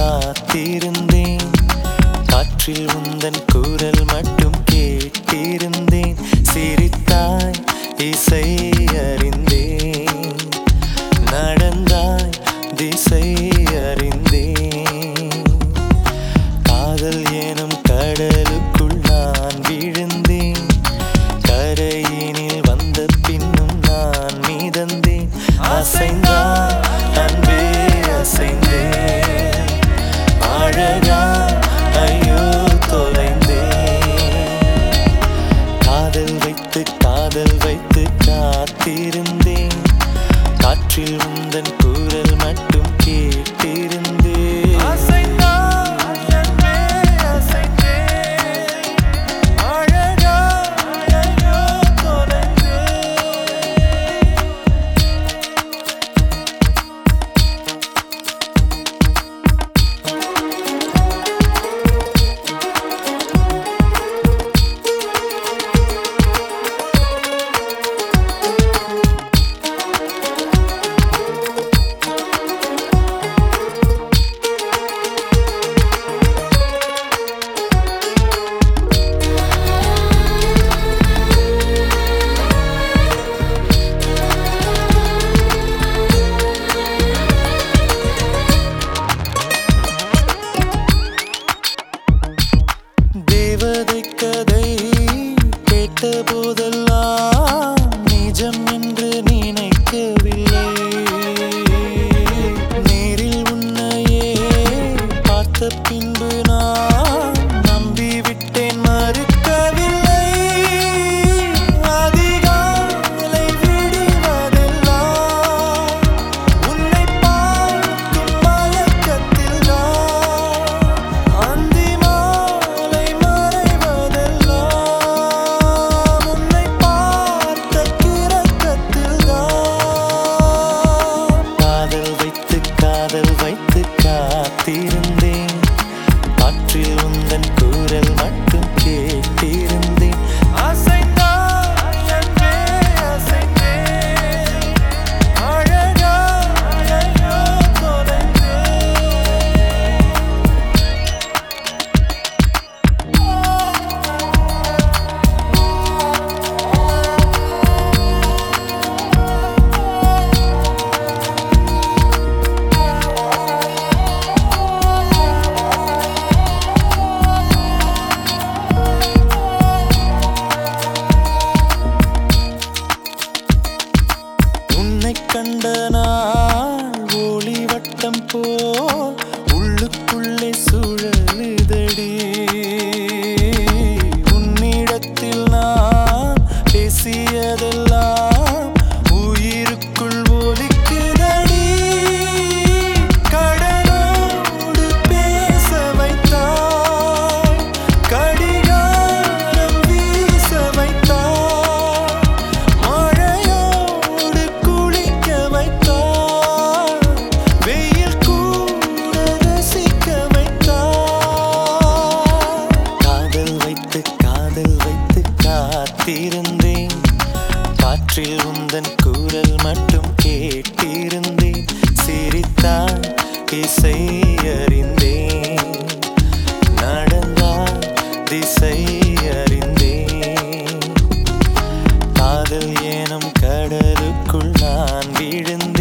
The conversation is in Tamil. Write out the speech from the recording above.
காத்திருந்தேன் காற்றில் உந்தன் குரல் மட்டும் கேட்டிருந்தேன் சிரித்தாய் இசை அறிந்தேன் நடந்தாய் திசை அறிந்தேன் காதல் எனும் கடலுக்குள் நான் விழுந்தேன் கரையினில் வந்த பின்னும் நான் மீதந்தேன் அசைந்தான் அன்பே அசைந்தேன் அழகா ஐயோ தொலைந்தேன் காதல் வைத்து காதல் வைத்து காத்திருந்தேன் காற்றில் உந்தன் குரல் மட்டும் கேட்டிருந்தேன் அழகா ஐயோ தொலைந்தேன் தேவதை கதை கேட்ட போதெல்லாம் நிஜம் என்று நினைக்கவில்லை நேரில் உன்னையே பார்த்த பின்பு நான் நம்பிவிட்டேன் மறுக்கவில்லை அதிகாலை விடுவதெல்லாம் உன்னை பார்க்கும் மயக்கத்தில்தான் அந்தி மாலை மறைவதெல்லாம் உன்னை பார்த்த கிறக்கத்தில்தான் காதல் வைத்து காதல் வைத்து காத்திருந்தேன் காற்றில் உந்தன் குரல் மட்டும் கேட்டிருந்தேன் அசைந்தான் அன்பே அசைந்தேன் அழகா ஐயோ தொலைந்தேன் உன்னை கண்ட நாள் ஒளி வட்டம் போல் உள்ளுக்குள்ளே சுழலுதடி உன்னிடத்தில் நான் பேசியதெல்லாம் உயிருக்குள் ஒலிக்குதடி கடலோடு பேச வைத்தாய் கடிகாரம் வீச வைத்தாய் மழையோடு குளிக்க வைத்தாய் வெயில் கூட ரசிக்க வைத்தாய் காதல் வைத்து காதல் வைத்து காத்திருந்தேன் காற்றில் உந்தன் குரல் மட்டும் கேட்டிருந்தேன் சிரித்தான் இசை அறிந்தேன் நடந்தால் திசை அறிந்தேன் காதல் எனும் கடலுக்குள் நான் விழுந்தேன்